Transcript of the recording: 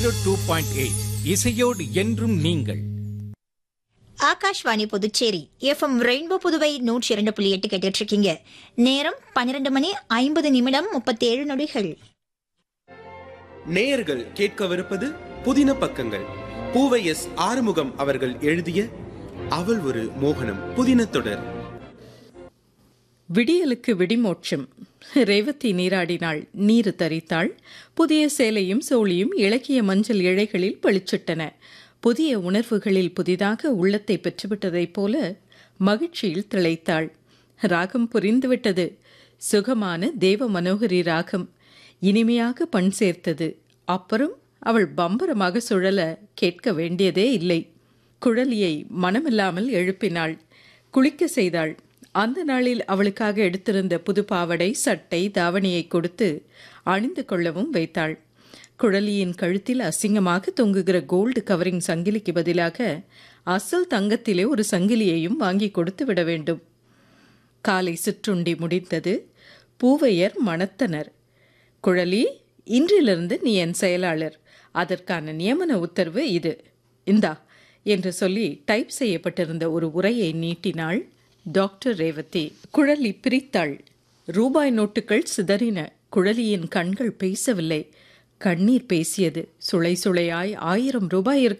zero two point eight இசையோடு என்றும் நீங்கள் ஆகாஷ்வாணி புதுச்சேரி எஃப்எம் ரெயின்போ புதுவை நூற்றி இரண்டு புள்ளி எட்டு கேட்டுட்டு இருக்கீங்க நேரம் பன்னிரண்டு மணி ஐம்பது நிமிடம் முப்பத்தி ஏழு நொடிகள் நேயர்கள் கேட்கவிருப்பது புதின பக்கங்கள் பூவை எஸ் ஆறுமுகம் அவர்கள் எழுதிய அவள் ஒரு மோகனம் புதின தொடர் விடியலுக்கு விடிமோட்சம் ரேவதி நீராடினாள் நீரு தரித்தாள் புதிய சேலையும் சோழியும் இலக்கிய மஞ்சள் இழைகளில் பளிச்சிட்டன புதிய உணர்வுகளில் புதிதாக உள்ளத்தை பெற்றுவிட்டதைப் போல மகிழ்ச்சியில் திளைத்தாள் ராகம் புரிந்துவிட்டது சுகமான தேவ மனோகரி ராகம் இனிமையாக பண் சேர்த்தது அப்புறம் அவள் பம்பரமாக சுழல கேட்க வேண்டியதே இல்லை குழலியை மனமில்லாமல் எழுப்பினாள் குளிக்க செய்தாள் அந்த நாளில் அவளுக்காக எடுத்திருந்த புது பாவடை சட்டை தாவணியை கொடுத்து அணிந்து கொள்ளவும் வைத்தாள் குழலியின் கழுத்தில் அசிங்கமாக தொங்குகிற கோல்டு கவரிங் சங்கிலிக்கு பதிலாக அசல் தங்கத்திலே ஒரு சங்கிலியையும் வாங்கி கொடுத்து விட வேண்டும் காலை சிற்றுண்டி முடிந்தது பூவையர் மணத்தனர் குழலி இன்றிலிருந்து நீ என் செயலாளர் அதற்கான நியமன உத்தரவு இது இந்தா என்று சொல்லி டைப் செய்யப்பட்டிருந்த ஒரு உரையை நீட்டினாள் டாக்டர் ரேவதி குழலி பிரித்தாள் ரூபாய் நோட்டுகள் சிதறின குழலியின் கண்கள் பேசவில்லை கண்ணீர் பேசியது சுளை சுளையாய் ஆயிரம் ரூபாய் இருக்க